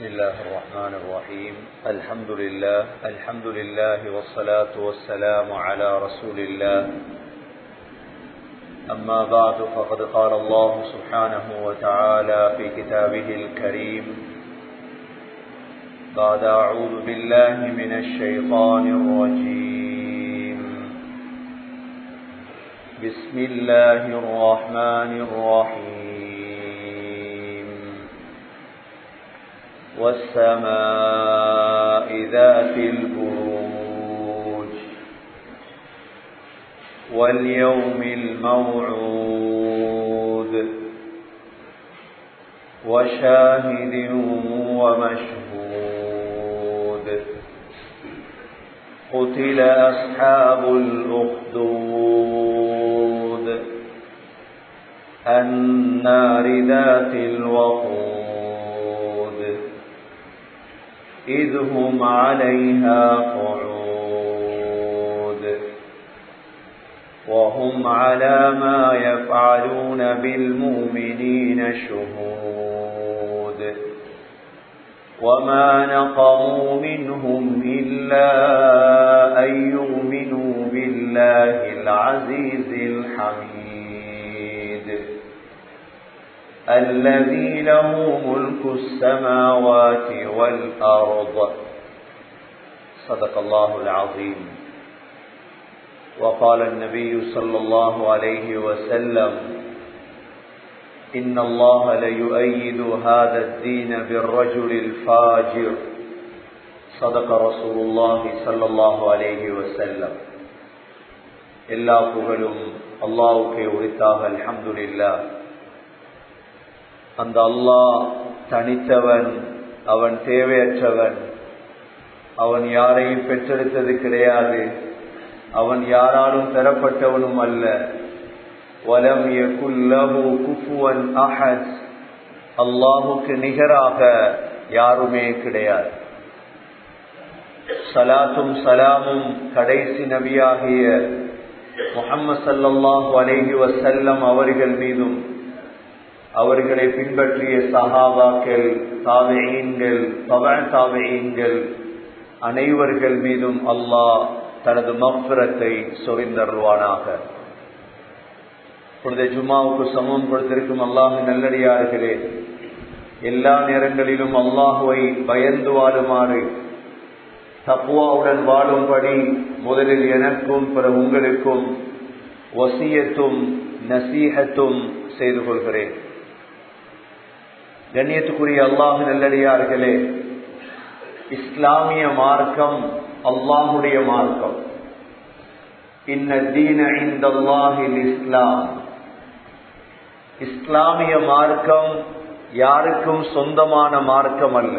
بسم الله الرحمن الرحيم الحمد لله الحمد لله والصلاة والسلام على رسول الله أما بعد فقد قال الله سبحانه وتعالى في كتابه الكريم بعد أعوذ بالله من الشيطان الرجيم بسم الله الرحمن الرحيم والسماء ذات البروج واليوم الموعود وشاهد ومشهود قتل أصحاب الأخدود النار ذات الوقود إذ هم عليها قعود وهم على ما يفعلون بالمؤمنين شهود وما نقموا منهم إلا أن يؤمنوا بالله العزيز الحميد الذي له ملك السماوات والأرض صدق الله العظيم وقال النبي صلى الله عليه وسلم إن الله ليؤيد هذا الدين بالرجل الفاجر صدق رسول الله صلى الله عليه وسلم எல்லா புகழும் அல்லாவுக்கே உரித்தாக அல்ஹம்துலில்லா அந்த அல்லாஹ் தனித்தவன் அவன் தேவையற்றவன் அவன் யாரையும் பெற்றெடுத்தது கிடையாது அவன் யாராலும் பெறப்பட்டவனும் அல்ல வலம் யகுல்லஹு குஃபுவன் அஹத் அல்லாஹுக்கு நிகராக யாருமே கிடையாது சலாத்தும் சலாமும் கடைசி நபியாகிய முகம்மது சல்லாஹூ அலேஹி வசல்லம் அவர்கள் மீதும் அவர்களை பின்பற்றிய சஹாபாக்கள் தாவையீன்கள் பவன் தாவையீன்கள் அனைவர்கள் மீதும் அல்லாஹ் தனது மஃபரத்தை சொரிந்தருள்வானாக புனித ஜுமாவுக்கு சமம் கொடுத்திருக்கும் அல்லாஹ் நல்லடியார்களே எல்லா நேரங்களிலும் அல்லாஹுவை பயந்து வாழுமாறு தப்புவாவுடன் வாழும்படி முதலில் எனக்கும் பிற உங்களுக்கும் வசியத்தும் நசீகத்தும் செய்து கொள்கிறேன் கண்ணியத்துக்குரிய அல்லாஹு நல்லடியார்களே இஸ்லாமிய மார்க்கம் அல்லாஹுடைய மார்க்கம் இன்ன தீன இந்த அல்லாஹில் இஸ்லாம் இஸ்லாமிய மார்க்கம் யாருக்கும் சொந்தமான மார்க்கம் அல்ல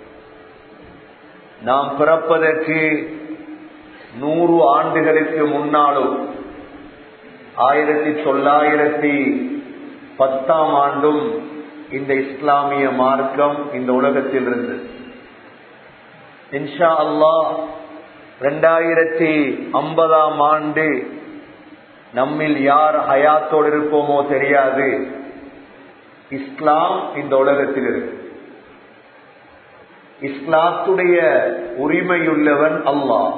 நாம் பிறப்பதற்கு நூறு ஆண்டுகளுக்கு முன்னாலும் ஆயிரத்தி தொள்ளாயிரத்தி பத்தாம் ஆண்டும் இந்த இஸ்லாமிய மார்க்கம் இந்த உலகத்தில் இருந்தது இன்ஷா அல்லாஹ் ரெண்டாயிரத்தி ஐம்பதாம் ஆண்டு நம்மில் யார் ஹயாத்தோடு இருப்போமோ தெரியாது இஸ்லாம் இந்த உலகத்தில் இருக்கு இஸ்லாத்துடைய உரிமையுள்ளவன் அல்லாஹ்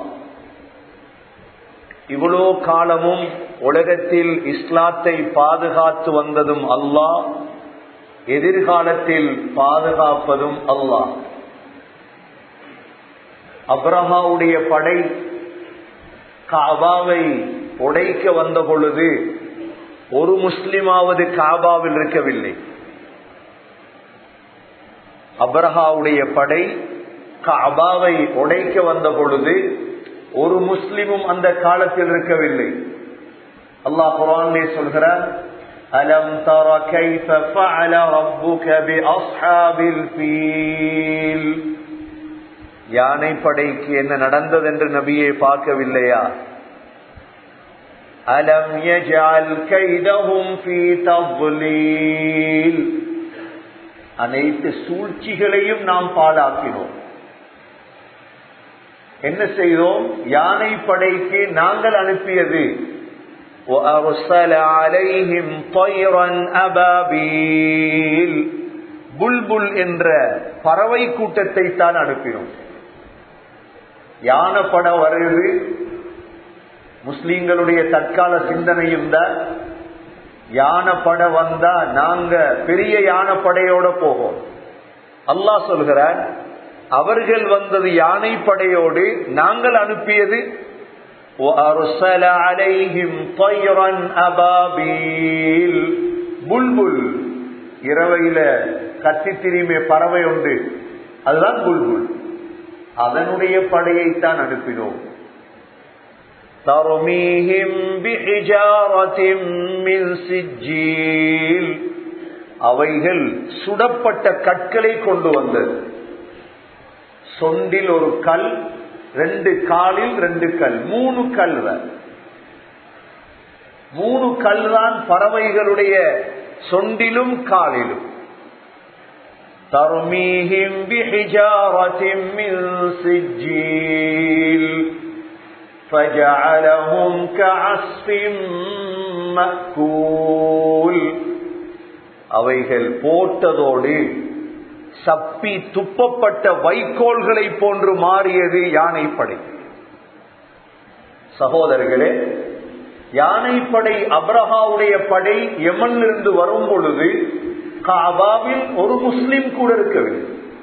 இவ்வளோ காலமும் உலகத்தில் இஸ்லாத்தை பாதுகாத்து வந்ததும் அல்லாஹ் எதிர்காலத்தில் பாதுகாப்பதும் அல்லாஹ் அப்ரஹாவுடைய படை காபாவை உடைக்க வந்த பொழுது ஒரு முஸ்லிமாவது காபாவில் இருக்கவில்லை அப்ரஹாவுடைய படை காபாவை உடைக்க வந்த பொழுது ஒரு முஸ்லிமும் அந்த காலத்தில் இருக்கவில்லை அல்லாஹ் குரானே சொல்கிறார் அலம் தர கைஃப ஃபஅல ரப்புக பிஅஸ்ஹாபில் ஃபீல் யானை படைக்கு என்ன நடந்தது என்று நபியை பார்க்கவில்லையா அலம் யஜ்அல் கைதஹும் ஃபீ தضلீல் அனைத்து சூழ்ச்சிகளையும் நாம் பாழாக்கினோம் என்ன செய்தோம் யானை படைக்கு நாங்கள் அனுப்பியது وأرسل عليهم طيرا أبابيل புல்புல் என்ற பறவை கூட்டத்தை தான் அனுப்பினோம் யானை படம் வருது முஸ்லீம்களுடைய தற்கால சிந்தனையும் தான் யானை பட வந்தா நாங்க பெரிய யானை படையோட போவோம் அல்லாஹ் சொல்கிறார் அவர்கள் வந்தது யானை படையோடு நாங்கள் அனுப்பியது وَأَرْسَلَ عَلَيْهِمْ طَيْرًا أَبَابِيلَ புல்புல் இரவையில கத்தி திரிமே பறவை உண்டு அதுதான் புல்புல் அதனுடைய படையைத்தான் அனுப்பினோம் ترميهم بحجارة من سجيل அவைகள் சுடப்பட்ட கற்களை கொண்டு வந்தது சொண்டில் ஒரு கல் ரெண்டு காலில் ரெண்டு கல் மூணு கல் மூணு கல் தான் பறவைகளுடைய சொண்டிலும் காலிலும் ترميهم بحجارة من سجيل فجعلهم كعصف مأكول அவைகள் போட்டதோடு சப்பி துப்பப்பட்ட வைக்கோல்களை போன்று மாறியது யானைப்படை சகோதரர்களே யானைப்படை அப்ரஹாவுடைய படை எமனிலிருந்து வரும் பொழுது காபாவில் ஒரு முஸ்லிம் கூட இருக்கவில்லை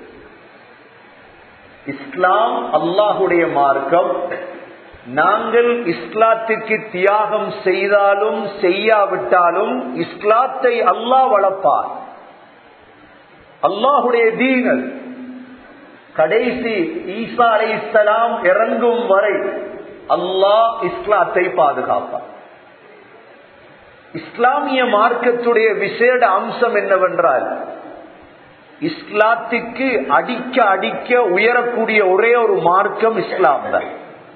இஸ்லாம் அல்லாஹுடைய மார்க்கம் நாங்கள் இஸ்லாத்துக்கு தியாகம் செய்தாலும் செய்யாவிட்டாலும் இஸ்லாத்தை அல்லாஹ் வளர்ப்பார் அல்லாஹுடைய தீனல் கடைசி ஈசா அலை இஸ்லாம் இறங்கும் வரை அல்லாஹ் இஸ்லாத்தை பாதுகாப்பார் இஸ்லாமிய மார்க்கத்துடைய விசேட அம்சம் என்னவென்றால் இஸ்லாத்துக்கு அடிக்க அடிக்க உயரக்கூடிய ஒரே ஒரு மார்க்கம் இஸ்லாம் தான்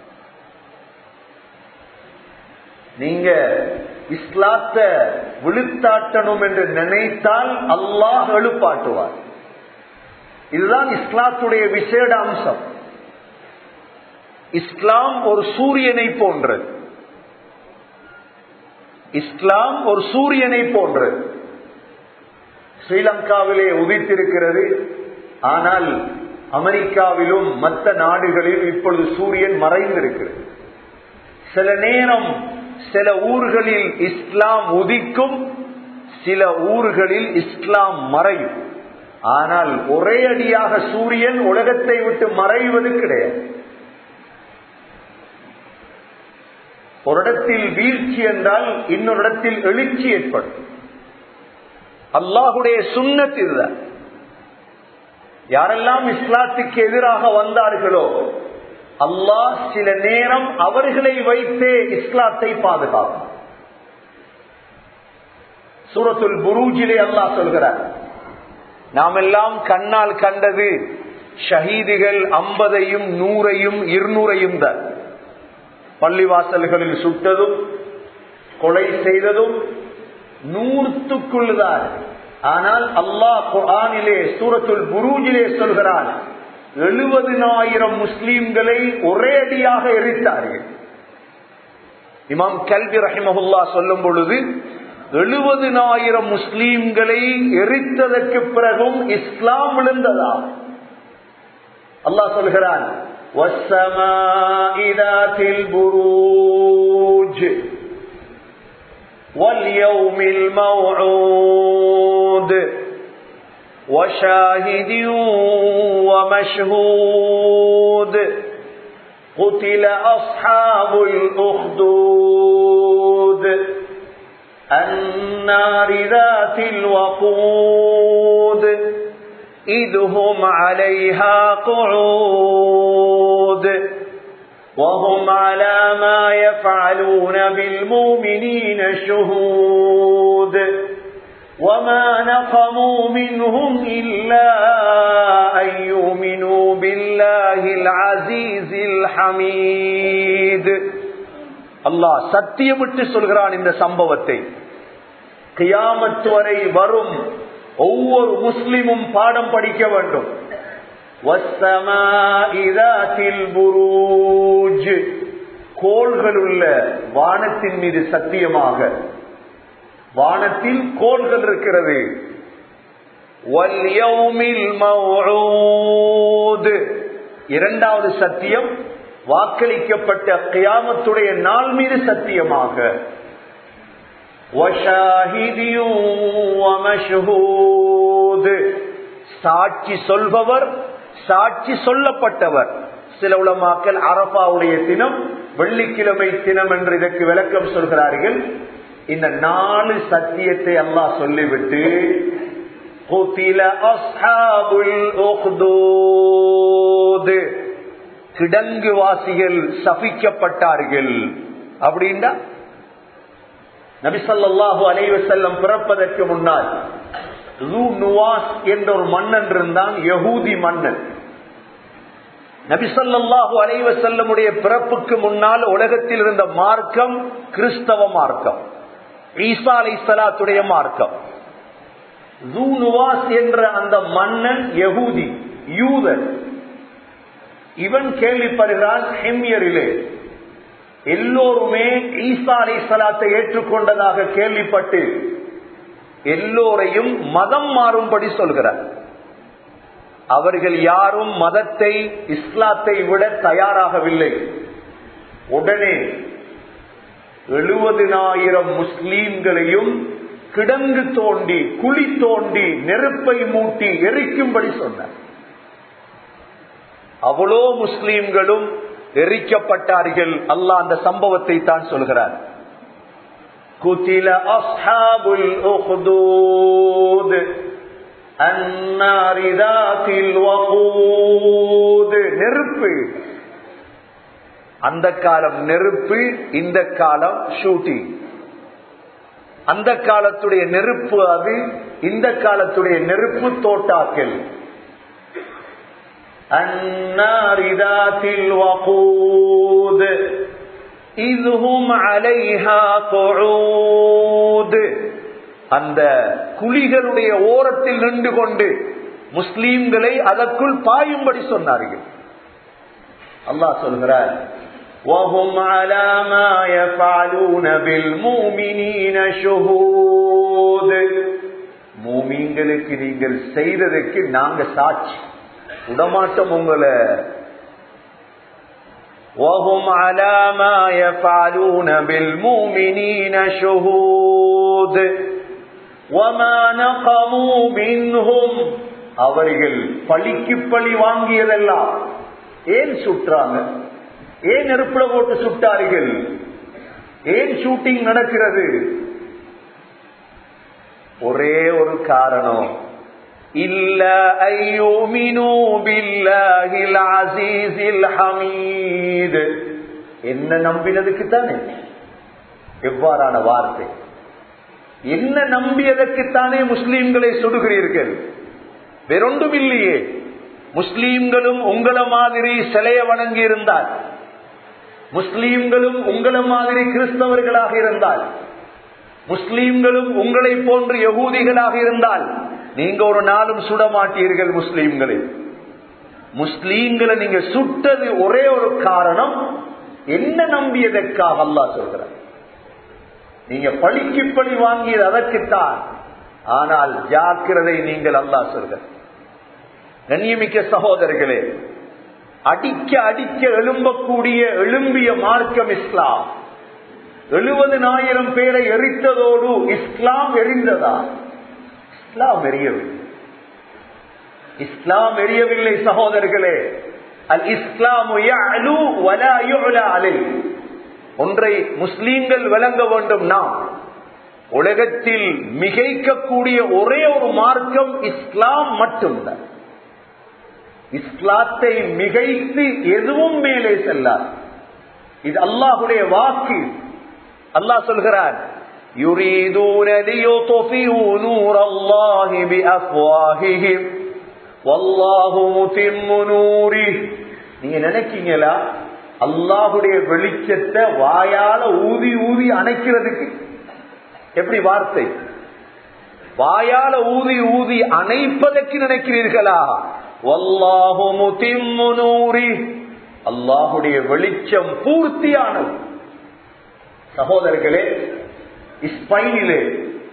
நீங்க இஸ்லாத்த விழுத்தாட்டணும் என்று நினைத்தால் அல்லாஹ் எழுப்பாட்டுவார் இதுதான் இஸ்லாத்துடைய விசேட அம்சம் இஸ்லாம் ஒரு சூரியனை போன்றது இஸ்லாம் ஒரு சூரியனை போன்றது ஸ்ரீலங்காவிலே உதித்திருக்கிறது ஆனால் அமெரிக்காவிலும் மற்ற நாடுகளில் இப்பொழுது சூரியன் மறைந்திருக்கிறது சில நேரம் சில ஊர்களில் இஸ்லாம் உதிக்கும் சில ஊர்களில் இஸ்லாம் மறையும் ஆனால் ஒரே அடியாக சூரியன் உலகத்தை விட்டு மறைவது கிடையாது ஒரு இடத்தில் வீழ்ச்சி என்றால் இன்னொரு இடத்தில் எழுச்சி ஏற்படும் அல்லாஹுடைய சுண்ணத் இதுதான் யாரெல்லாம் இஸ்லாத்துக்கு எதிராக வந்தார்களோ அல்லாஹ் சில நேரம் அவர்களை வைத்தே இஸ்லாத்தை பாதுகாக்கும் சூரத்துல் புரூஜிலே அல்லாஹ் சொல்கிறார் நாம் எல்லாம் கண்ணால் கண்டது ஷஹீதுகள் ஐம்பதையும் நூறையும் இருநூறையும் தான் பள்ளிவாசல்களில் சுட்டதும் கொலை செய்ததும் நூற்றுக்குள்ளுதான் ஆனால் அல்லாஹ் குரானிலே சூரத்துல் புரூஜிலே சொல்கிறான் எழுபதினாயிரம் முஸ்லீம்களை ஒரே அடியாக எரித்தார்கள் இமாம் கல்வி ரஹிமஹுல்லா சொல்லும் பொழுது எழுபதினாயிரம் முஸ்லீம்களை எரித்ததற்கு பிறகும் இஸ்லாம் விழுந்ததா அல்லாஹ் சொல்கிறான் والسماء ذات البروج واليوم الموعود وشاهد ومشهود قتل أصحاب الأخدود النار ذات الوقود إذ هم عليها قعود وهم على ما يفعلون بالمؤمنين شهود وما نقموا منهم إلا أن يؤمنوا بالله العزيز الحميد அல்லாஹ் சத்தியமிட்டு சொல்கிறான் இந்த சம்பவத்தை கியாமத்து வரை வரும் ஒவ்வொரு முஸ்லிமும் பாடம் படிக்க வேண்டும் கோள்கள் உள்ள வானத்தின் மீது சத்தியமாக வானத்தில் கோள்கள் இருக்கிறது வல்யௌமில் மவ்ஊத் இரண்டாவது சத்தியம் வாக்களிக்கப்பட்ட கியாமத்துடைய நாள் மீது சத்தியமாக சாட்சி சொல்பவர் சாட்சி சொல்லப்பட்டவர் சில உலமாக்கள் அரபாவுடைய தினம் வெள்ளிக்கிழமை தினம் என்று இதற்கு விளக்கம் சொல்கிறார்கள் இந்த நாலு சத்தியத்தை அல்லாஹ் சொல்லிவிட்டு கிடங்கு வாசிகள் சபிக்கப்பட்டார்கள் அப்படின்னா நபிசல்லாஹு அலைவசல்லம் பிறப்பதற்கு முன்னால் என்ற ஒரு மன்னன் இருந்தான் யகூதி மன்னன் நபிசல்லாஹு அலைவசல்லமுடைய பிறப்புக்கு முன்னால் உலகத்தில் இருந்த மார்க்கம் கிறிஸ்தவ மார்க்கம் ஈசா அலை சலாத்துடைய மார்க்கம் என்ற அந்த மன்னன் யகூதி யூதன் இவன் கேள்விப்படுகிறான் ஹெம்யரிலே எல்லோருமே ஈசா அலை சலாத்தை ஏற்றுக்கொண்டதாக கேள்விப்பட்டு எல்லோரையும் மதம் மாறும்படி சொல்கிறார் அவர்கள் யாரும் மதத்தை இஸ்லாத்தை விட தயாராகவில்லை உடனே எழுபதினாயிரம் முஸ்லீம்களையும் கிடங்கு தோண்டி குழி தோண்டி நெருப்பை மூட்டி எரிக்கும்படி சொன்னார் அவ்வளோ முஸ்லீம்களும் எரிக்கப்பட்டார்கள் அல்லாஹ் அந்த சம்பவத்தை தான் சொல்கிறார் குத்தில அஸ்ஹாபுல் உஹ்தூத் அன்னாரி தாத்தில் வகூத் நெருப்பு அந்த காலம் நெருப்பு இந்த காலம் ஷூட்டிங் அந்த காலத்துடைய நெருப்பு அது இந்த காலத்துடைய நெருப்பு தோட்டாக்கள் النار ذات الوقود إذ هم عليها قعود அந்த குழிகளுடைய ஓரத்தில் நின்று கொண்டு முஸ்லீம்களை அதற்குள் பாயும்படி சொன்னார்கள் அல்லாஹ் சொல்கிறார் وهم على ما يفعلون بالمؤمنين شهود மூமீன்களுக்கு நீங்கள் செய்ததற்கு நாங்க சாட்சி விடமாட்டோம் உங்களை وهم على ما يفعلون بالمؤمنين شهود وما نقموا منهم அவர்கள் பழிக்கு பழி வாங்கியதெல்லாம் ஏன் சுற்றாங்க ஏன் நெருப்புல போட்டு சுட்டார்கள் ஏன் ஷூட்டிங் நடக்கிறது ஒரே ஒரு காரணம் இல்ல ஹமீத் என்ன நம்பினதுக்கு தானே எவ்வாறான வார்த்தை என்ன நம்பியதற்குத்தானே முஸ்லீம்களை சுடுகிறீர்கள் வேறொன்றும் இல்லையே முஸ்லீம்களும் உங்களை மாதிரி சிலைய வணங்கி இருந்தால் முஸ்லீம்களும் உங்களை மாதிரி கிறிஸ்தவர்களாக இருந்தால் முஸ்லீம்களும் உங்களை போன்று யகூதிகளாக இருந்தால் நீங்க ஒரு நாளும் சுட மாட்டீர்கள் முஸ்லீம்களை முஸ்லீம்களை நீங்க சுட்டது ஒரே ஒரு காரணம் என்ன நம்பியதற்காக அல்லா சொல்கிறார் நீங்க பழிக்கு பழி வாங்கியது அதற்குத்தான் ஆனால் ஜாக்கிரதை நீங்கள் அல்லா சொல்ற கண்ணியமிக்க சகோதரர்களே அடிக்க அடிக்க எழும்பக்கூடிய எழும்பிய மார்க்கம் இஸ்லாம் எழுபதுனாயிரம் பேரை எரித்ததோடு இஸ்லாம் எரிந்ததா இஸ்லாம் எரியவில்லை இஸ்லாம் எரியவில்லை சகோதரர்களே அல் இஸ்லாம் அலை ஒன்றை முஸ்லீம்கள் விளங்க வேண்டும் நாம் உலகத்தில் மிகைக்கக்கூடிய ஒரே ஒரு மார்க்கம் இஸ்லாம் மட்டும்தான் இஸ்லாத்தை மிகைத்து எதுவும் மேலே செல்லாது இது அல்லாஹுடைய வாக்கு அல்லாஹ் சொல்கிறார் يريدون ليطفئوا نور الله بأفواههم والله متم نوره நீங்க நினைக்கீங்களா அல்லாஹுடைய வெளிச்சத்தை வாயால ஊதி ஊதி அணைக்கிறதுக்கு எப்படி வார்த்தை வாயால ஊதி ஊதி அணைப்பதற்கு நினைக்கிறீர்களா வல்லாஹு முதிம்மு நூரி அல்லாஹுடைய வெளிச்சம் பூர்த்தியானது சகோதரர்களே ஸ்பைனிலே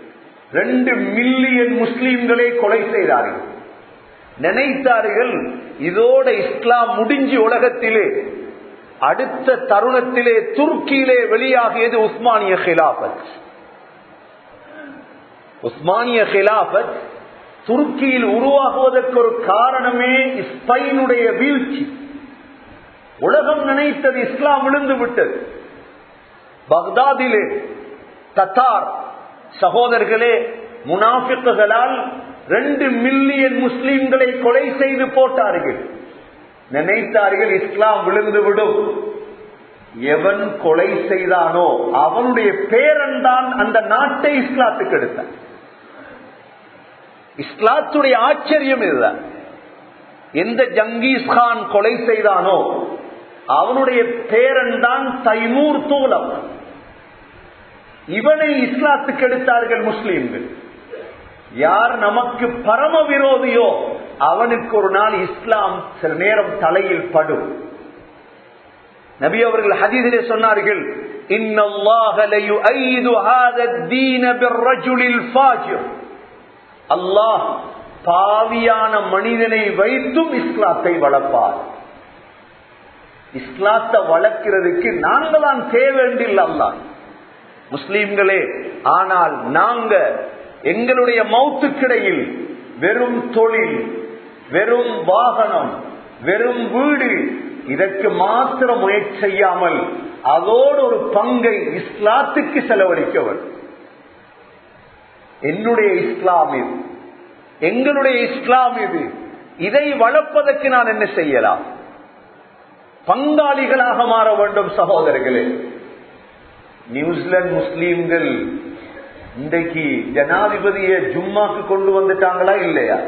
ரெண்டு மில்லியன் முஸ்லீம்களை கொலை செய்தார்கள் நினைத்தார்கள் இதோட இஸ்லாம் முடிஞ்சு உலகத்திலே அடுத்த தருணத்திலே துருக்கியிலே வெளியாகியது உஸ்மானிய ஹிலாபத் உஸ்மானிய ஹிலாபத் துருக்கியில் உருவாகுவதற்கு ஒரு காரணமே ஸ்பெயினுடைய வீழ்ச்சி உலகம் நினைத்தது இஸ்லாம் விழுந்து விட்டது பக்தாதிலே தத்தார் சகோதரர்களே முனாஃபிக்குகளால் ரெண்டு மில்லியன் முஸ்லிம்களை கொலை செய்து போட்டார்கள் நினைத்தார்கள் இஸ்லாம் விழுந்து விடும் எவன் கொலை செய்தானோ அவனுடைய பேரன் தான் அந்த நாட்டை இஸ்லாத்துக்கு எடுத்தான் இஸ்லாத்துடைய ஆச்சரியம் இதுதான் எந்த ஜங்கீஸ் கான் கொலை செய்தானோ அவனுடைய பேரன் தான் தைமூர் தூலம் இவனை இஸ்லாத்துக்கு எடுத்தார்கள் முஸ்லீம்கள் யார் நமக்கு பரம விரோதியோ அவனுக்கு ஒரு நாள் இஸ்லாம் சில நேரம் தலையில் படும் நபி அவர்கள் ஹதீதிலே சொன்னார்கள் அல்லாஹ் பாவியான மனிதனை வைத்தும் இஸ்லாத்தை வளர்ப்பார் இஸ்லாத்தை வளர்க்கிறதுக்கு நாங்கள் தான் தேவைண்டில் அல்லா முஸ்லீம்களே ஆனால் நாங்க எங்களுடைய மௌத்துக்கிடையில் வெறும் தொழில் வெறும் வாகனம் வெறும் வீடு இதற்கு மாத்திர முயற்சி செய்யாமல் அதோடு ஒரு பங்கை இஸ்லாத்துக்கு செலவழிக்க வேண்டும் என்னுடைய இஸ்லாம் இது எங்களுடைய இஸ்லாம் இது இதை வளர்ப்பதற்கு நான் என்ன செய்யலாம் பங்காளிகளாக மாற வேண்டும் சகோதரர்களே நியூசிலாந்து முஸ்லீம்கள் இன்றைக்கு ஜனாதிபதியை ஜும்மாக்கு கொண்டு வந்துட்டாங்களா இல்லையா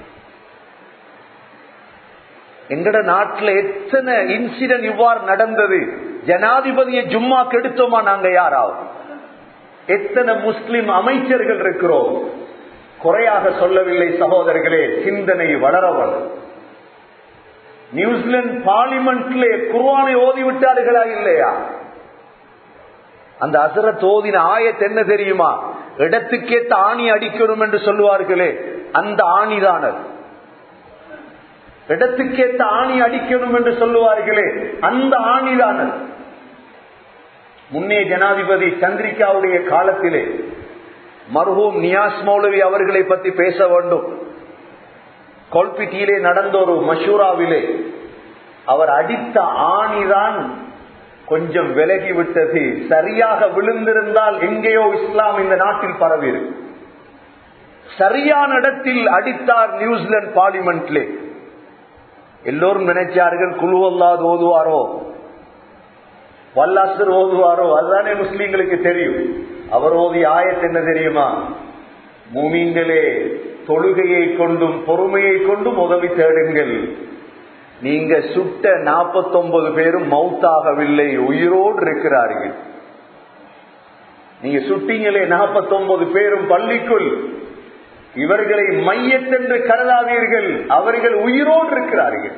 எங்கட நாட்டில் எத்தனை இன்சிடென்ட் இவ்வாறு நடந்தது ஜனாதிபதியை ஜும்மாக்கு எடுத்தோமா நாங்க யாராவது எத்தனை முஸ்லிம் அமைச்சர்கள் இருக்கிறோம் குறையாக சொல்லவில்லை சகோதரர்களே சிந்தனை வளரவன் நியூசிலாந்து பார்லிமெண்ட்லே குர்வானை ஓதி விட்டார்களா இல்லையா அந்த அசரத் ஓதின ஆயத் என்ன தெரியுமா இடத்துக்கேத்த ஆணி அடிக்கணும் என்று சொல்லுவார்களே அந்த ஆணிதானர் இடத்துக்கேத்த ஆணி அடிக்கணும் என்று சொல்லுவார்களே அந்த ஆணிதானர் முன்னே ஜனாதிபதி சந்திரிகாவுடைய காலத்திலே மர்ஹூம் நியாஸ் மௌலவி அவர்களை பற்றி பேச வேண்டும் கொல்பிட்டியிலே நடந்த ஒரு மஷூராவிலே அவர் அடித்த ஆணிதான் கொஞ்சம் விலகி விட்டது சரியாக விழுந்திருந்தால் எங்கேயோ இஸ்லாம் இந்த நாட்டில் பரவி சரியான இடத்தில் அடித்தார் நியூசிலாந்து பார்லிமெண்ட்லே எல்லோரும் நினைச்சார்கள் குழுவல்லாது ஓதுவாரோ வல்லாசர் ஓதுவாரோ அதுதானே முஸ்லீம்களுக்கு தெரியும் அவர் ஓதிய ஆயத் என்ன தெரியுமா மூமீன்களே தொழுகையை கொண்டும் பொறுமையை கொண்டும் உதவி தேடுங்கள் நீங்க சுட்ட நாற்பத்தொன்பது பேரும் மவுத்தாகவில்லை உயிரோடு இருக்கிறார்கள் நீங்க சுட்டீங்களே நாற்பத்தொன்பது பேரும் பள்ளிக்குள் இவர்களை மையத்தென்று கருதாதீர்கள் அவர்கள் உயிரோடு இருக்கிறார்கள்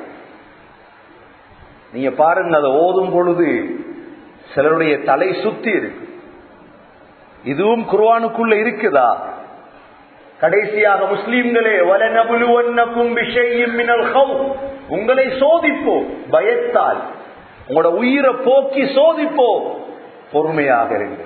நீங்க பாருங்க அதை ஓதும் பொழுது சிலருடைய தலை சுத்தி இருக்கு இதுவும் குர்வானுக்குள்ள இருக்குதா கடைசியாக முஸ்லீம்களே வலநபுலுவன்னக்கும் விஷயம் மினல் ஹவுஃப் உங்களை சோதிப்போம் பயத்தால் உங்களோட உயிரை போக்கி சோதிப்போம் பொறுமையாக இருங்க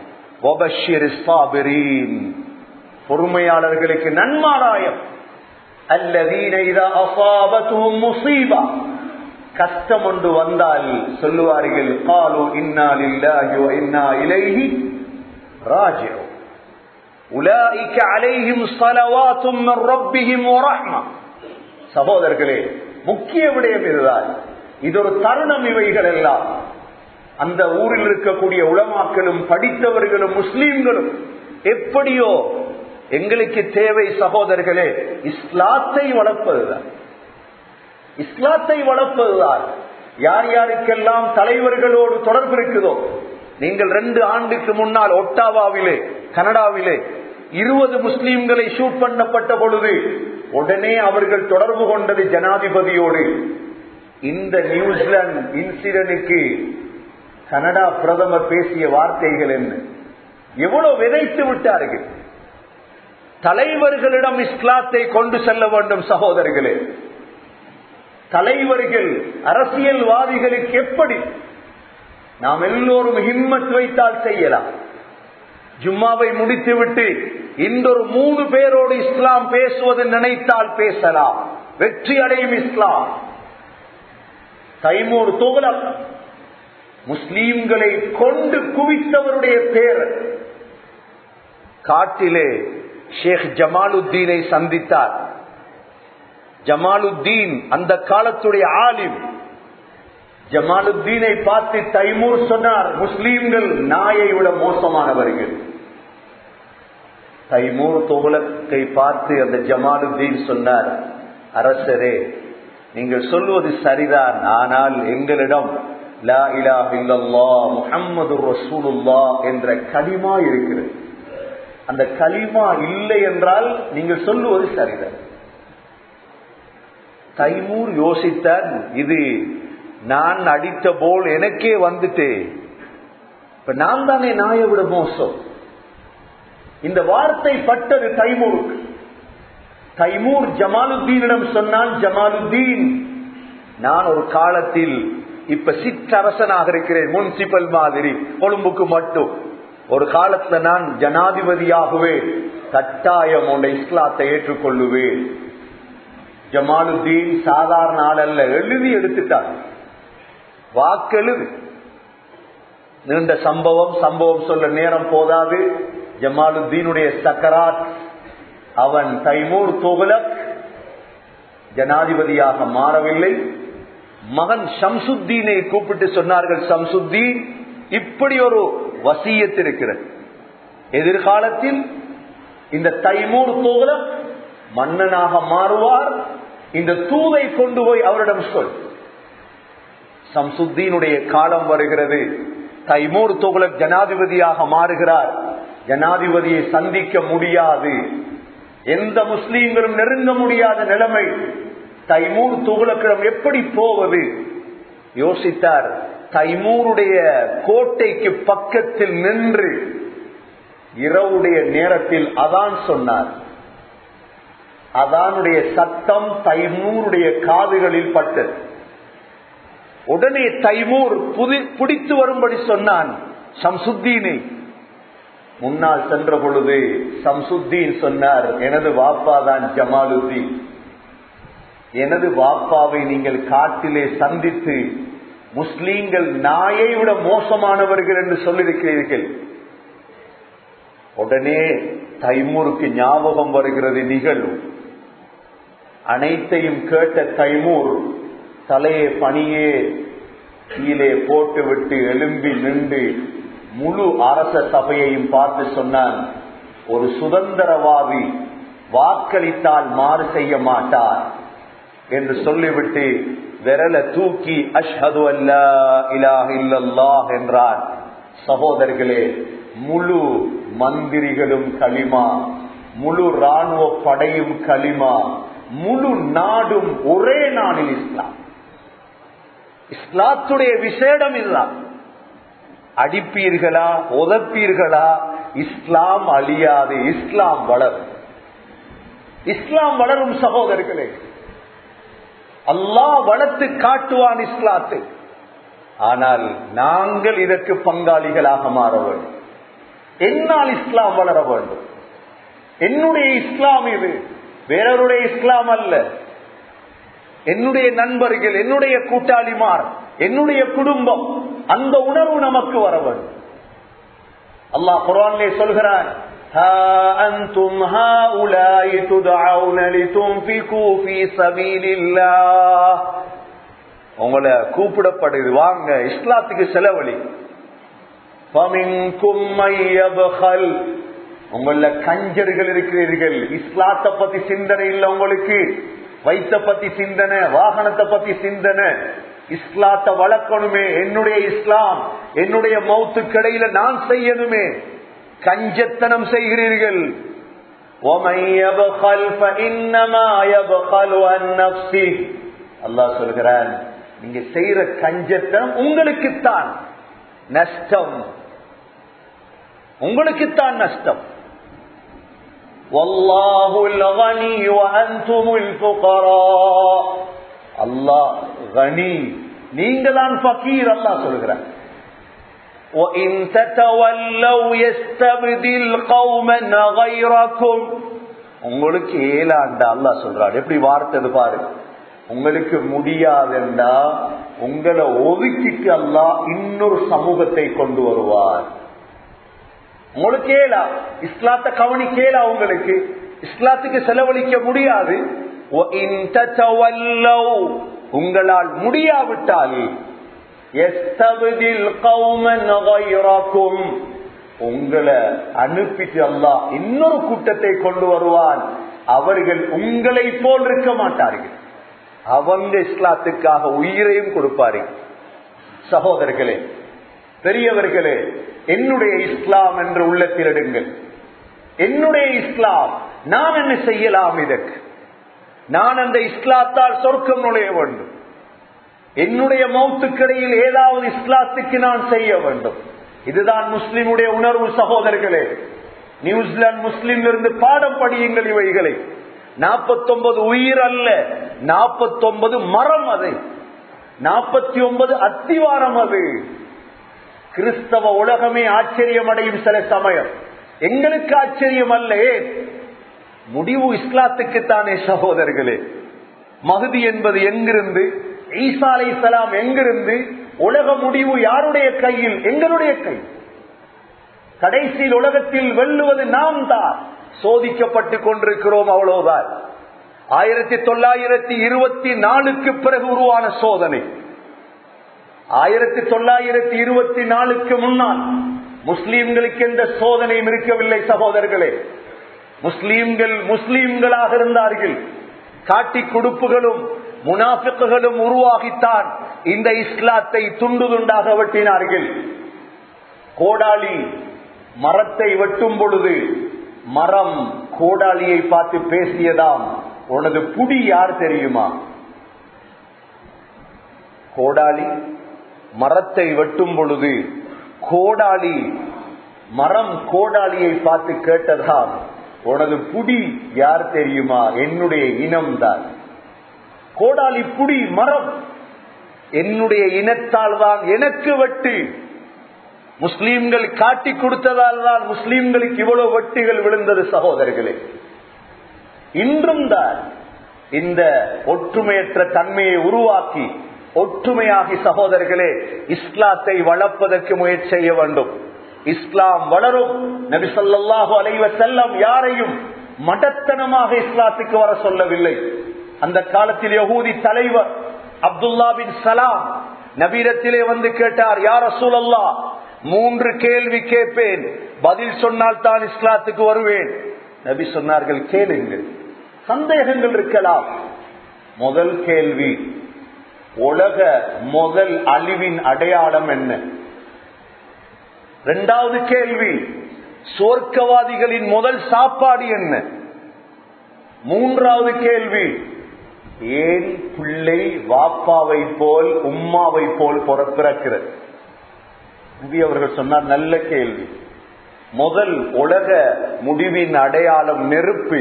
பொறுமையாளர்களுக்கு நன்மாராயம் அல்லதீன இதா அசாபத்தும் முசீபா கஷ்டம் ஒன்று வந்தால் சொல்லுவார்கள் காலு இன்னா லில்லாஹி வ இன்னா இலைஹி ராஜிஉ உலாயிக அலைஹிம் ஸலவாத்தும் மின் ரப்பிஹிம் வ ரஹ்ம சகோதரர்களே முக்கிய விடயம் இதுதான் இது ஒரு தருணம் இவைகள் எல்லாம் அந்த ஊரில் இருக்கக்கூடிய உளமாக்களும் படித்தவர்களும் முஸ்லீம்களும் எப்படியோ எங்களுக்கு தேவை சகோதரர்களே இஸ்லாத்தை வளர்ப்பதுதான் இஸ்லாத்தை வளர்ப்பதுதான் யார் யாருக்கெல்லாம் தலைவர்களோடு தொடர்பு இருக்குதோ நீங்கள் ரெண்டு ஆண்டுக்கு முன்னால் ஒட்டாவாவிலே கனடாவிலே இருபது முஸ்லீம்களை ஷூட் பண்ணப்பட்ட பொழுது உடனே அவர்கள் தொடர்பு கொண்டது ஜனாதிபதியோடு இந்த நியூசிலாந்து இன்சிடனுக்கு கனடா பிரதமர் பேசிய வார்த்தைகள் என்ன எவ்வளவு விதைத்து விட்டார்கள் தலைவர்களிடம் இஸ்லாத்தை கொண்டு செல்ல வேண்டும் சகோதரர்களே தலைவர்கள் அரசியல்வாதிகளுக்கு எப்படி நாம் எல்லோரும் ஹிம்மத் வைத்தால் செய்யலாம் ஜும்மாவை முடித்துவிட்டு இன்றொரு மூணு பேரோடு இஸ்லாம் பேசுவது நினைத்தால் பேசலாம் வெற்றி அடையும் இஸ்லாம் தைமூர் துகலக் முஸ்லீம்களை கொண்டு குவித்தவருடைய பேர் காட்டிலே ஷேக் ஜமாலுத்தீனை சந்தித்தார் ஜமாலுத்தீன் அந்த காலத்துடைய ஆலிம் ஜமாலுத்தீனை பார்த்து தைமூர் சொன்னார் முஸ்லீம்கள் நாயை விட மோசமானவர்கள் தைமூர் தொகுலத்தை பார்த்து அந்த ஜமாலுத்தீன் சொன்னார் அரசரே நீங்கள் சொல்வது சரிதான் ஆனால் எங்களிடம் லா இலா இல்லல்லா முஹம்மது ரசூலுல்லா என்ற களிமா இருக்கிறது அந்த களிமா இல்லை என்றால் நீங்கள் சொல்லுவது சரிதான் தைமூர் யோசித்தான் இது நான் அடித்த போல் எனக்கே வந்துட்டு இப்ப நான் தானே நாயை விட மோசம் இந்த வார்த்தை பட்டது தைமூருக்கு தைமூர் ஜமாலுத்தீனிடம் சொன்னான் ஜமாலுத்தீன் நான் ஒரு காலத்தில் இப்ப சிற்றரசனாக இருக்கிறேன் முனிசிபல் மாதிரி கொழும்புக்கு மட்டும் ஒரு காலத்துல நான் ஜனாதிபதியாகவே கட்டாயம் உண்ட இஸ்லாத்தை ஏற்றுக்கொள்ளுவேன் ஜமாலுத்தீன் சாதாரண ஆள் அல்ல எழுதி எடுத்துட்டார் வாக்கெழுது நீண்ட சம்பவம் சம்பவம் சொல்ல நேரம் போதாது ஜமாலுத்தீனுடைய சக்கராத் அவன் தைமூர் துகுலக் ஜனாதிபதியாக மாறவில்லை மகன் ஷம்சுத்தீனை கூப்பிட்டு சொன்னார்கள் ஷம்சுத்தீன் இப்படி ஒரு வசியத்து இருக்கிறது எதிர்காலத்தில் இந்த தைமூர் துகுலக் மன்னனாக மாறுவார் இந்த தூதை கொண்டு போய் அவரிடம் சொல் சம்சுத்தீனுடைய காலம் வருகிறது தைமூர் துகுலக் ஜனாதிபதியாக மாறுகிறார் ஜனாதிபதியை சந்திக்க முடியாது எந்த முஸ்லீம்களும் நெருங்க முடியாத நிலைமை தைமூர் துகுலக்கிடம் எப்படி போவது யோசித்தார் தைமூருடைய கோட்டைக்கு பக்கத்தில் நின்று இரவுடைய நேரத்தில் அதான் சொன்னார் அதானுடைய சத்தம் தைமூருடைய காதுகளில் பட்டது உடனே தைமூர் புதி பிடித்து வரும்படி சொன்னான் சம்சுத்தீனை முன்னால் சென்ற பொழுது சம்சுத்தீன் சொன்னார் எனது வாப்பா தான் ஜமாலுத்தீன் எனது வாப்பாவை நீங்கள் காட்டிலே சந்தித்து முஸ்லீம்கள் நாயை விட மோசமானவர்கள் என்று சொல்லியிருக்கிறீர்கள் உடனே தைமூருக்கு ஞாபகம் வருகிறது நிகழ்வு அனைத்தையும் கேட்ட தைமூர் தலையை பணியே கீழே போட்டுவிட்டு எழும்பி நின்று முழு அரச சபையையும் பார்த்து சொன்னான் ஒரு சுதந்திரவாதி வாக்களித்தால் மாறு செய்ய மாட்டார் என்று சொல்லிவிட்டு விரல தூக்கி அஷ்ஹது அல்லா இலாஹ இல்லல்லாஹ் என்றார் சகோதரர்களே முழு மந்திரிகளும் களிமா முழு ராணுவ படையும் களிமா முழு நாடும் ஒரே நாளில் இஸ்லாம் இஸ்லாத்துடைய விசேடம் இதுதான் அடிப்பீர்களா உதப்பீர்களா இஸ்லாம் அழியாது இஸ்லாம் வளரும் இஸ்லாம் வளரும் சகோதரர்களே அல்லாஹ் வளர்த்து காட்டுவான் இஸ்லாத்தை ஆனால் நாங்கள் இதற்கு பங்காளிகளாக மாற வேண்டும் என்னால் இஸ்லாம் வளர வேண்டும் என்னுடைய இஸ்லாம் இது வேறொருடைய இஸ்லாம் அல்ல என்னுடைய நண்பர்கள் என்னுடைய கூட்டாளிமார் என்னுடைய குடும்பம் அந்த உணர்வு நமக்கு வர வேண்டும் அல்லாஹ் குரான்லே சொல்கிறான் ها أنتم هؤلاء تدعون لتنفقوا في سبيل الله உங்களை கூப்பிடப்படுது வாங்க இஸ்லாத்துக்கு செலவழி உங்கள கஞ்சர்கள் இருக்கிறீர்கள் இஸ்லாத்தை பத்தி சிந்தனை இல்லை உங்களுக்கு வைத்த பத்தி சிந்தனை வாகனத்தை பத்தி சிந்தனை இஸ்லாத்தை வளர்க்கணுமே என்னுடைய இஸ்லாம் என்னுடைய மௌத்து கடையில நான் செய்யணுமே கஞ்சத்தனம் செய்கிறீர்கள் அல்லாஹ் சொல்கிறான் நீங்க செய்யற கஞ்சத்தனம் உங்களுக்குத்தான் நஷ்டம் உங்களுக்குத்தான் நஷ்டம் வல்லாஹுல் கனி வஅன்துமுல் ஃபுகரா அல்லாஹ் கனி நீங்க தான் ஃபகீர் அல்லாஹ் சொல்கிறார் وَإِن تَتَوَلَّوْا يَسْتَبْدِلْ قَوْمًا غَيْرَكُمْ உங்களுக்கு ஏலாண்டா அல்லாஹ் சொல்றாரு எப்படி வார்த்தை பாரு உங்களுக்கு முடியாதுண்டா உங்களை ஒதுக்கிட்டு அல்லாஹ் இன்னொரு சமூகத்தை கொண்டு வருவார் உங்களுக்கு ஏலா இஸ்லாத்தை கவனிக்கேலா உங்களுக்கு இஸ்லாத்துக்கு செலவழிக்க முடியாது وَإِن تَتَوَلَّوْا உங்களால் முடியாவிட்டால் எஸ்தபதில் கௌமன் غيركم உங்களை அனுப்பிட்டு அல்லாஹ் இன்னொரு கூட்டத்தை கொண்டு வருவான் அவர்கள் உங்களை போல் இருக்க மாட்டார்கள் அவங்க இஸ்லாத்துக்காக உயிரையும் கொடுப்பார்கள் சகோதரர்களே பெரியவர்களே என்னுடைய இஸ்லாம் என்று உள்ளத்தில் எடுங்கள் என்னுடைய இஸ்லாம் நான் என்ன செய்யலாம் இதற்கு நான் அந்த இஸ்லாத்தால் சொர்க்கம் நுழைய வேண்டும் என்னுடைய மௌத்துக்கடையில் ஏதாவது இஸ்லாத்துக்கு நான் செய்ய வேண்டும் இதுதான் முஸ்லிமுடைய உணர்வு சகோதரர்களே நியூசிலாந்து முஸ்லிம் இருந்து பாடம் படியுங்கள் இவைகளை நாற்பத்தொன்பது உயிர் அல்ல நாற்பத்தொன்பது மரம் அது நாற்பத்தி ஒன்பது அத்திவாரம் அது கிறிஸ்தவ உலகமே ஆச்சரியம் அடையும் சில சமயம் எங்களுக்கு ஆச்சரியம் அல்ல முடிவு இஸ்லாத்துக்கு தானே சகோதரர்களே மகுதி என்பது எங்கிருந்து ஈசா அலை சலாம் எங்கிருந்து உலக முடிவு யாருடைய கையில் எங்களுடைய கை கடைசியில் உலகத்தில் வெல்லுவது நாம் தான் சோதிக்கப்பட்டு கொண்டிருக்கிறோம் அவ்வளவுதான் ஆயிரத்தி தொள்ளாயிரத்தி இருபத்தி நாலுக்கு பிறகு உருவான சோதனை ஆயிரத்தி தொள்ளாயிரத்தி இருபத்தி நாலுக்கு முன்னால் முஸ்லீம்களுக்கு எந்த சோதனையும் இருக்கவில்லை சகோதரர்களே முஸ்லீம்கள் முஸ்லீம்களாக இருந்தார்கள் காட்டி கொடுப்புகளும் முனாஃபிக்குகளும் உருவாகித்தான் இந்த இஸ்லாத்தை துண்டு துண்டாக வெட்டினார்கள் கோடாலி மரத்தை வெட்டும் பொழுது மரம் கோடாலியை பார்த்து பேசியதாம் உனது புடி யார் தெரியுமா கோடாலி மரத்தை வெட்டும் பொழுது கோடாலி மரம் கோடாலியை பார்த்து கேட்டதாம் உனது புடி யார் தெரியுமா என்னுடைய இனம்தான் கோடாலி புடி மரம் என்னுடைய இனத்தால் தான் எனக்கு வெட்டு முஸ்லீம்கள் காட்டி கொடுத்ததால் தான் முஸ்லீம்களுக்கு இவ்வளவு வெட்டுகள் விழுந்தது சகோதரர்களே இன்றும் தான் இந்த ஒற்றுமையற்ற தன்மையை உருவாக்கி ஒற்றுமையாகி சகோதரர்களே இஸ்லாத்தை வளர்ப்பதற்கு முயற்சி செய்ய வேண்டும் இஸ்லாம் வளரும் நபி சொல்லாஹு அலைவ செல்லம் யாரையும் மடத்தனமாக இஸ்லாத்துக்கு வர சொல்லவில்லை அந்த காலத்தில் யகூதி தலைவர் அப்துல்லா பின் சலாம் நபீரத்திலே வந்து கேட்டார் யார் சூழல்லா மூன்று கேள்வி கேட்பேன் பதில் சொன்னால் தான் இஸ்லாத்துக்கு வருவேன் நபி சொன்னார்கள் கேளுங்கள் சந்தேகங்கள் இருக்கலாம் முதல் கேள்வி உலக முதல் அழிவின் அடையாளம் என்ன இரண்டாவது கேள்வி சோர்க்கவாதிகளின் முதல் சாப்பாடு என்ன மூன்றாவது கேள்வி ஏன் பிள்ளை வாப்பாவை போல் உம்மாவை போல் பிறக்கிறது நபி அவர்கள் சொன்னார் நல்ல கேள்வி முதல் உலக முடிவின் அடையாளம் நெருப்பு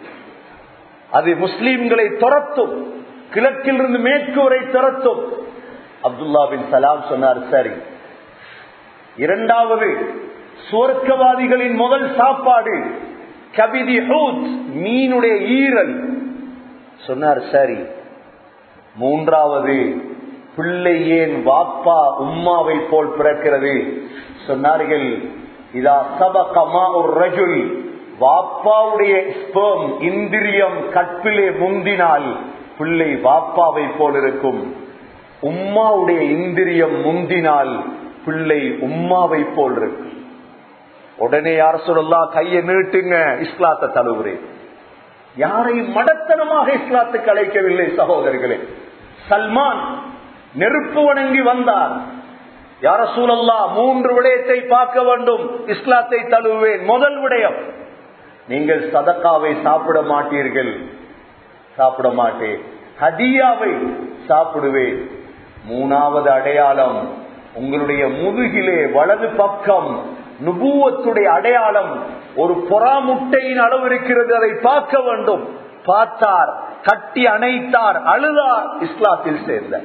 அது முஸ்லீம்களை துரத்தும் கிழக்கிலிருந்து மேற்கு வரை துரத்தும் அப்துல்லா பின் சலாம் சொன்னார் சரி இரண்டாவது சுவர்க்கவாதிகளின் முதல் சாப்பாடு கபிதி மீனுடைய ஈரல் சொன்னார் சரி மூன்றாவது பிள்ளை ஏன் வாப்பா உம்மாவை போல் பிறக்கிறது சொன்னார்கள் இதா சபகமா ஒரு ரஜுல் வாப்பாவுடைய ஸ்பேம் இந்திரியம் கற்பிலே முந்தினால் பிள்ளை வாப்பாவை போல் இருக்கும் உம்மாவுடைய இந்திரியம் முந்தினால் பிள்ளை உம்மாவை போல் இருக்கும் உடனே யார் சொல்லலாம் கையை நீட்டுங்க இஸ்லாத்தை தழுவுறேன் யாரையும் மடத்தனமாக இஸ்லாத்துக்கு அழைக்கவில்லை சகோதரர்களே சல்மான் நெருப்பு வணங்கி வந்தார் யார சூழல்லா மூன்று விடயத்தை பார்க்க வேண்டும் இஸ்லாத்தை தழுவேன் முதல் விடயம் நீங்கள் சதக்காவை சாப்பிட மாட்டீர்கள் சாப்பிட மாட்டேன் ஹதியாவை சாப்பிடுவேன் மூணாவது அடையாளம் உங்களுடைய முதுகிலே வலது பக்கம் நுபூவத்துடைய அடையாளம் ஒரு பொறாமுட்டையின் அளவு இருக்கிறது அதை பார்க்க வேண்டும் பார்த்தார் கட்டி அணைத்தார் அழுதார் இஸ்லாத்தில் சேர்ந்த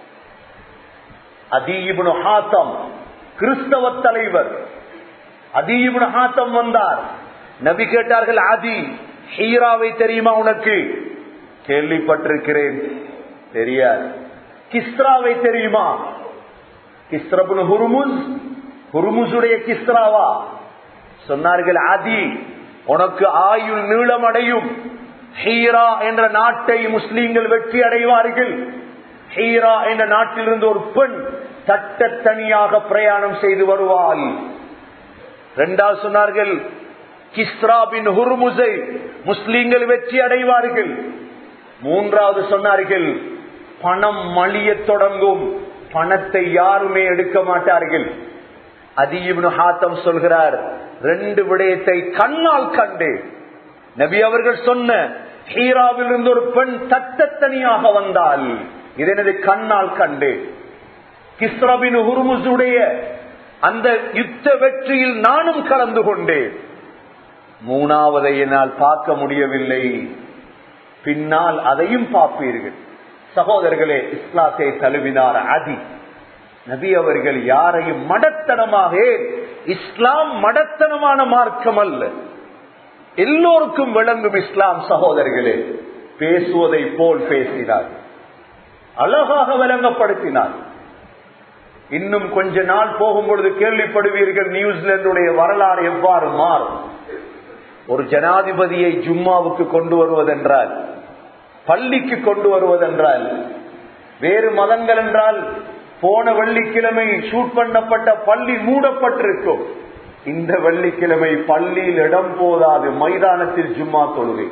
அதீபுனு ஹாத்தம் கிறிஸ்தவ தலைவர் அதீபுனு ஹாத்தம் வந்தார் நபி கேட்டார்கள் ஆதி ஹீராவை தெரியுமா உனக்கு கேள்விப்பட்டிருக்கிறேன் தெரியாது கிஸ்ராவை தெரியுமா கிஸ்ரபுன் ஹுருமுஸ் ஹுருமுசுடைய கிஸ்ராவா சொன்னார்கள் ஆதி உனக்கு ஆயுள் நீளம் அடையும் ஹீரா என்ற நாட்டை முஸ்லீம்கள் வெற்றி அடைவார்கள் ஹீரா என்ற நாட்டிலிருந்து ஒரு பெண் தட்டத்தனியாக பிரயாணம் செய்து வருவாள் இரண்டாவது சொன்னார்கள் கிஸ்ராபின் ஹுர்முசை முஸ்லீம்கள் வெற்றி அடைவார்கள் மூன்றாவது சொன்னார்கள் பணம் மலிய தொடங்கும் பணத்தை யாருமே எடுக்க மாட்டார்கள் அதிபு ஹாத்தம் சொல்கிறார் ரெண்டு விடயத்தை கண்ணால் கண்டு நபி அவர்கள் சொன்ன ஹீராவில் இருந்து ஒரு பெண் தட்டத்தனியாக வந்தால் இதனது கண்ணால் கண்டு கிஸ்ரபின் ஹுர்முசுடைய அந்த யுத்த வெற்றியில் நானும் கலந்து கொண்டேன் மூணாவதை என்னால் பார்க்க முடியவில்லை பின்னால் அதையும் பார்ப்பீர்கள் சகோதரர்களே இஸ்லாத்தை தழுவினார் அதி நபி அவர்கள் யாரையும் மடத்தனமாக இஸ்லாம் மடத்தனமான மார்க்கம் அல்ல எல்லோருக்கும் விளங்கும் இஸ்லாம் சகோதரர்களே பேசுவதை போல் பேசினார் அழகாக விளங்கப்படுத்தினார் இன்னும் கொஞ்ச நாள் போகும் பொழுது கேள்விப்படுவீர்கள் நியூசிலாந்துடைய வரலாறு எவ்வாறு மாறும் ஒரு ஜனாதிபதியை ஜும்மாவுக்கு கொண்டு வருவதென்றால் பள்ளிக்கு கொண்டு வருவதென்றால் வேறு மதங்கள் என்றால் போன வெள்ளிக்கிழமை ஷூட் பண்ணப்பட்ட பள்ளி மூடப்பட்டிருக்கும் இந்த வெள்ளிக்கிழமை பள்ளியில் இடம் போதாது மைதானத்தில் ஜும்மா தொழுகை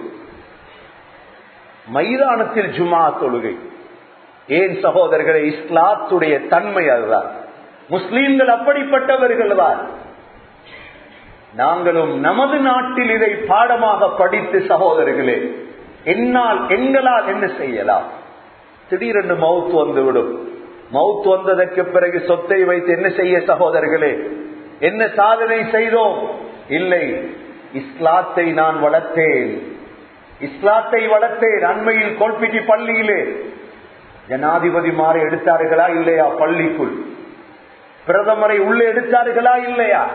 மைதானத்தில் ஜும்மா தொழுகை ஏன் சகோதரர்களே இஸ்லாத்துடைய தன்மை அதுதான் முஸ்லீம்கள் அப்படிப்பட்டவர்கள் தான் நாங்களும் நமது நாட்டில் இதை பாடமாக படித்து சகோதரர்களே என்னால் எங்களால் என்ன செய்யலாம் திடீரென்று மவுத் வந்துவிடும் மவுத் வந்ததற்கு பிறகு சொத்தை வைத்து என்ன செய்ய சகோதரர்களே என்ன சாதனை செய்தோம் இல்லை இஸ்லாத்தை நான் வளர்த்தேன் இஸ்லாத்தை வளர்த்தேன் அண்மையில் கோல்பிட்டி பள்ளியிலே ஜனாதிபதி மாறி எடுத்தார்களா இல்லையா பள்ளிக்குள் பிரதமரை உள்ளே எடுத்தார்களா இல்லையா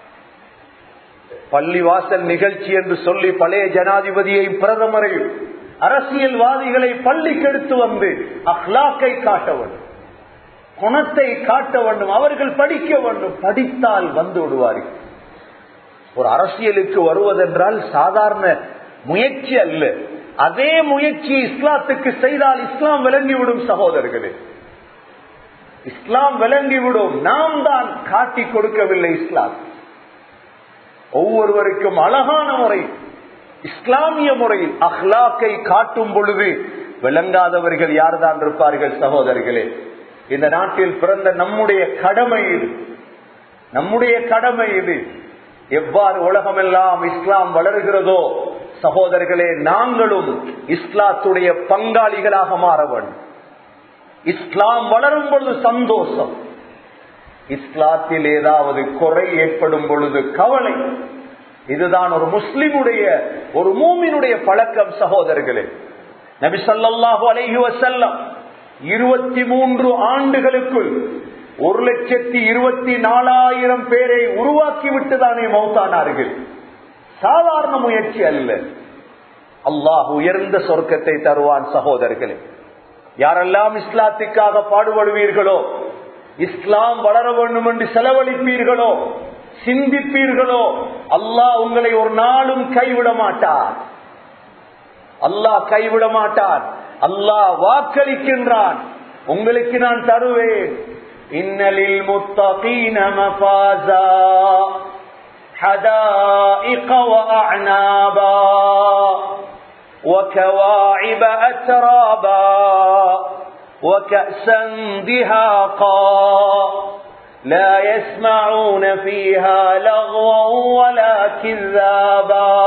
பள்ளிவாசல் நிகழ்ச்சி என்று சொல்லி பழைய ஜனாதிபதியையும் பிரதமரையும் அரசியல்வாதிகளை பள்ளிக்கு எடுத்து வந்து அஹ்லாக்கை காட்ட வேண்டும் குணத்தை காட்ட வேண்டும் அவர்கள் படிக்க வேண்டும் படித்தால் வந்து விடுவார்கள் ஒரு அரசியலுக்கு வருவதென்றால் சாதாரண முயற்சி அல்ல அதே முயற்சி இஸ்லாத்துக்கு செய்தால் இஸ்லாம் விளங்கிவிடும் சகோதரர்களே இஸ்லாம் விளங்கிவிடும் நாம் தான் காட்டி கொடுக்கவில்லை இஸ்லாம் ஒவ்வொருவருக்கும் அழகான முறை இஸ்லாமிய முறையில் அஹ்லாக்கை காட்டும் பொழுது விளங்காதவர்கள் யார்தான் இருப்பார்கள் சகோதரர்களே இந்த நாட்டில் பிறந்த நம்முடைய கடமை இது நம்முடைய கடமை இது எவ்வாறு உலகமெல்லாம் இஸ்லாம் வளர்கிறதோ சகோதரர்களே நாங்களும் இஸ்லாத்துடைய பங்காளிகளாக மாற வேண்டும் இஸ்லாம் வளரும் பொழுது சந்தோஷம் இஸ்லாத்தில் ஏதாவது குறை ஏற்படும் பொழுது கவலை இதுதான் ஒரு முஸ்லிமுடைய ஒரு மூமினுடைய பழக்கம் சகோதரர்களே நபி சொல்லாஹு அலைஹி வசல்லம் இருபத்தி மூன்று ஆண்டுகளுக்குள் ஒரு லட்சத்தி இருபத்தி நாலாயிரம் பேரை உருவாக்கி விட்டுதானே மௌத்தானார்கள் சாதாரண முயற்சி அல்ல அல்லாஹ் உயர்ந்த சொர்க்கத்தை தருவான் சகோதரர்களே யாரெல்லாம் இஸ்லாத்துக்காக பாடுபடுவீர்களோ இஸ்லாம் வளர வேண்டும் என்று செலவழிப்பீர்களோ சிந்திப்பீர்களோ அல்லாஹ் உங்களை ஒரு நாளும் கைவிட மாட்டார் அல்லாஹ் கைவிட மாட்டார் அல்லாஹ் வாக்களிக்கின்றான் உங்களுக்கு நான் தருவேன் இன்னலில் முத்தகீன மஃபாஸா حدائق وأعنابا وكواعب أترابا وكأسا دهاقا لا يسمعون فيها لغوا ولا كذابا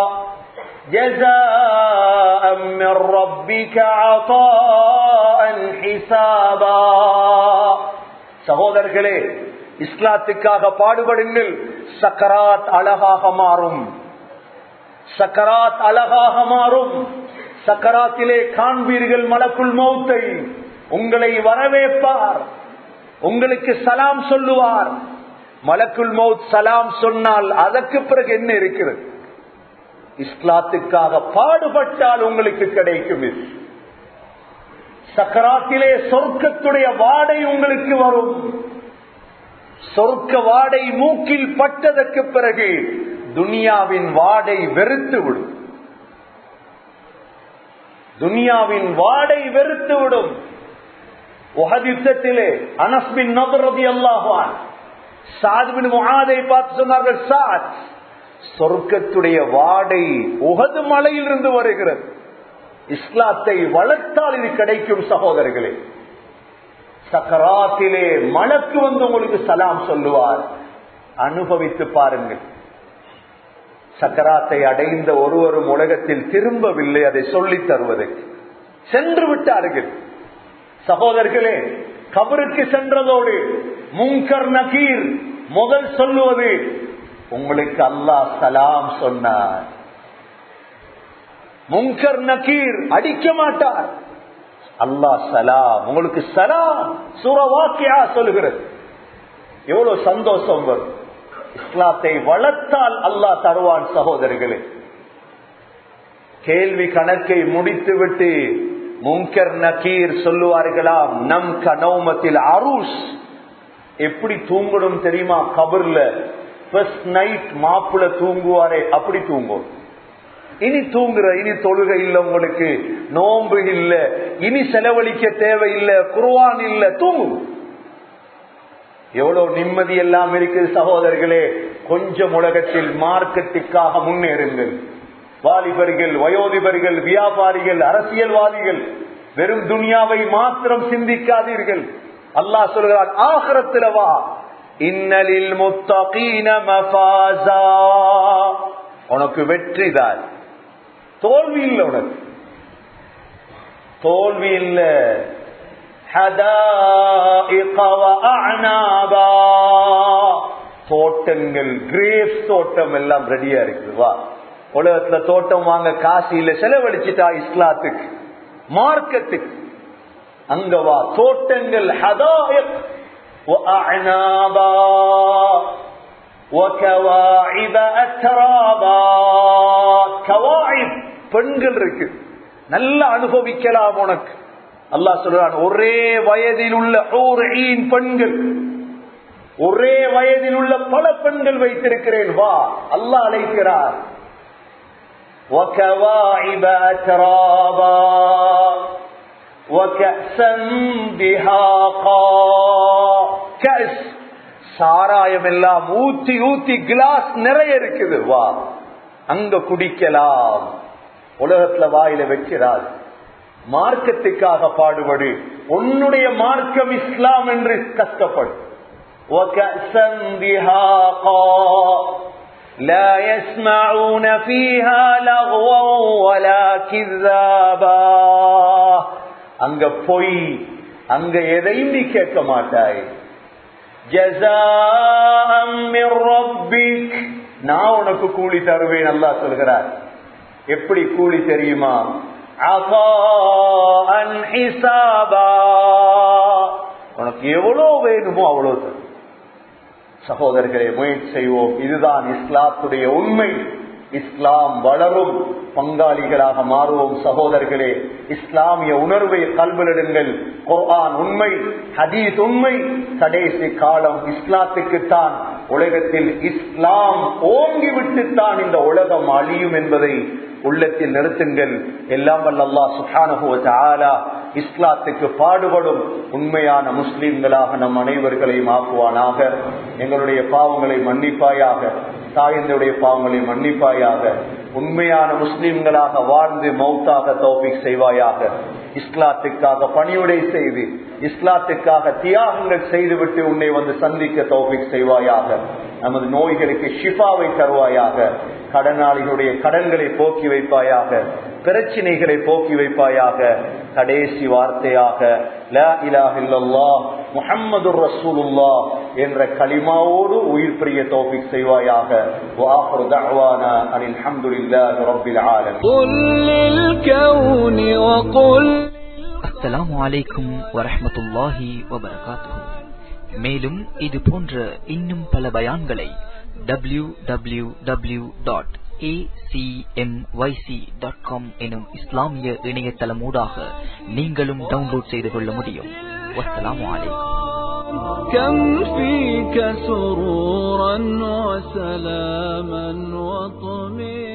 جزاء من ربك عطاء حسابا சகோதரர்களே இஸ்லாத்துக்காக பாடுபடுங்கள் சக்கராத் அழகாக மாறும் சக்கராத் அழகாக மாறும் சக்கராத்திலே காண்பீர்கள் மலக்குள் மௌத்தை உங்களை வரவேற்பார் உங்களுக்கு சலாம் சொல்லுவார் மலக்குள் மௌத் சலாம் சொன்னால் அதற்கு பிறகு என்ன இருக்கிறது இஸ்லாத்துக்காக பாடுபட்டால் உங்களுக்கு கிடைக்கும் இது சக்கராத்திலே சொர்க்கத்துடைய வாடை உங்களுக்கு வரும் சொர்க்க வாடை மூக்கில் பட்டதற்கு பிறகு துனியாவின் வாடை வெறுத்து விடும் துனியாவின் வாடை வெறுத்து விடும் யுத்தத்திலே அனஸ்பின் நபரதி அல்லாஹான் சாதுபின் முகாதை பார்த்து சொன்னார்கள் சாத் சொர்க்கத்துடைய வாடை உகது மலையிலிருந்து வருகிறது இஸ்லாத்தை வளர்த்தால் இது கிடைக்கும் சகோதரர்களே சக்கராத்திலே மலக்கு வந்து உங்களுக்கு சலாம் சொல்லுவார் அனுபவித்து பாருங்கள் சக்கராத்தை அடைந்த ஒருவரும் உலகத்தில் திரும்பவில்லை அதை சொல்லித் தருவதற்கு சென்று விட்டார்கள் சகோதரர்களே கபருக்கு சென்றதோடு முங்கர் நகீர் முதல் சொல்லுவது உங்களுக்கு அல்லாஹ் சலாம் சொன்னார் முங்கர் நகீர் அடிக்க மாட்டார் அல்லாஹ் சலாம் உங்களுக்கு சலாம் சுரவாக்கியா சொல்லுகிறது எவ்வளவு சந்தோஷம் வரும் இஸ்லாத்தை வளர்த்தால் அல்லாஹ் தருவான் சகோதரர்களே கேள்வி கணக்கை முடித்துவிட்டு முங்கர் நக்கீர் சொல்லுவார்களாம் நம் கனௌமத்தில் அரூஸ் எப்படி தூங்கணும் தெரியுமா கபர்ல ஃபர்ஸ்ட் நைட் மாப்பிள்ள தூங்குவாரே அப்படி தூங்கும் இனி தூங்குற இனி தொழுகை இல்ல உங்களுக்கு நோன்பு இல்ல இனி செலவழிக்க தேவையில்லை குருவான் இல்ல தூங்கும் எவ்வளவு நிம்மதி எல்லாம் இருக்குது சகோதரர்களே கொஞ்சம் உலகத்தில் மார்க்கத்துக்காக முன்னேறுங்கள் வாலிபர்கள் வயோதிபர்கள் வியாபாரிகள் அரசியல்வாதிகள் வெறும் துனியாவை மாத்திரம் சிந்திக்காதீர்கள் அல்லாஹ் சொல்கிறான் ஆகரத்துல வா இன்னலில் முத்தகீன மஃபாசா உனக்கு வெற்றிதான் தோல்வி இல்லை உனக்கு தோல்வி இல்லை தோட்டங்கள் கிரேப்ஸ் தோட்டம் எல்லாம் ரெடியா இருக்குது வா உலகத்துல தோட்டம் வாங்க காசு இல்ல செலவழிச்சிட்டா இஸ்லாத்துக்கு மார்க்கத்துக்கு அங்க வா தோட்டங்கள் ஹதாயக் وأعنابا وكواعب أترابا كواعب பெண்கள் இருக்கு நல்லா அனுபவிக்கலாம் உனக்கு அல்லாஹ் சொல்றான் ஒரே வயதில் உள்ள பெண்கள் ஒரே வயதில் உள்ள பல பெண்கள் வைத்திருக்கிறேன் வா அல்லாஹ் அழைக்கிறார் وكواعب أترابا وكأسا دهاقا كأس சாராயம் எல்லாம் ஊத்தி ஊத்தி கிளாஸ் நிறைய இருக்குது வா அங்க குடிக்கலாம் உலகத்துல வாயில வைக்கிறார் மார்க்கத்துக்காக பாடுபடு உன்னுடைய மார்க்கம் இஸ்லாம் என்று கஷ்டப்படு لا يسمعون فيها لغوا ولا كذابا அங்க பொய் அங்க எதையும் நீ கேட்க மாட்டாய் நான் உனக்கு கூலி தருவேன் அல்லா சொல்கிறார் எப்படி கூலி தெரியுமா உனக்கு எவ்வளவு வேணுமோ அவ்வளவு சகோதரர்களே முயற்சி செய்வோம் இதுதான் இஸ்லாத்துடைய உண்மை இஸ்லாம் வளரும் பங்காளிகளாக மாறுவோம் சகோதரர்களே இஸ்லாமிய உணர்வை கல்விலிடுங்கள் குர்ஆன் உண்மை ஹதீஸ் உண்மை கடைசி காலம் இஸ்லாத்துக்குத்தான் உலகத்தில் இஸ்லாம் ஓங்கிவிட்டுத்தான் இந்த உலகம் அழியும் என்பதை உள்ளத்தில் நிறுத்துங்கள் எல்லாம் வல்லல்லா சுஹானுவ இஸ்லாத்துக்கு பாடுபடும் உண்மையான முஸ்லிம்களாக நம் அனைவர்களையும் ஆக்குவானாக எங்களுடைய பாவங்களை மன்னிப்பாயாக தாயந்தருடைய பாவங்களை மன்னிப்பாயாக உண்மையான முஸ்லிம்களாக வாழ்ந்து மௌத்தாக தௌபிக் செய்வாயாக இஸ்லாத்துக்காக பணியுடை செய்து இஸ்லாத்துக்காக தியாகங்கள் செய்துவிட்டு உன்னை வந்து சந்திக்க தௌபிக் செய்வாயாக நமது நோய்களுக்கு ஷிஃபாவை தருவாயாக கடனாளிகளுடைய கடன்களை போக்கி வைப்பாயாக பிரச்சினைகளை போக்கி வைப்பாயாக கடைசி வார்த்தையாக லா இலாஹ் இல்லல்லாஹ் முஹம்மது ரசூலுல்லாஹ் என்ற களிமாவோடு உயிர் பிரிய தோபிக் செய்வாயாக وآخر دعوانا أن الحمد لله رب العالمين قل للكون وقل அஸ்ஸலாமு அலைக்கும் வரஹ்மத்துல்லாஹி வபரகாத்துஹு மேலும் இது போன்ற இன்னும் பல பயான்களை டபிள்யூ டபிள்யூ டபிள்யூ டாட் எனும் இஸ்லாமிய இணையதளமூடாக நீங்களும் டவுன்லோட் செய்து கொள்ள முடியும் வஸ்ஸலாமு அலைக்கும் كم فيك سرورا وسلاما وطمئنا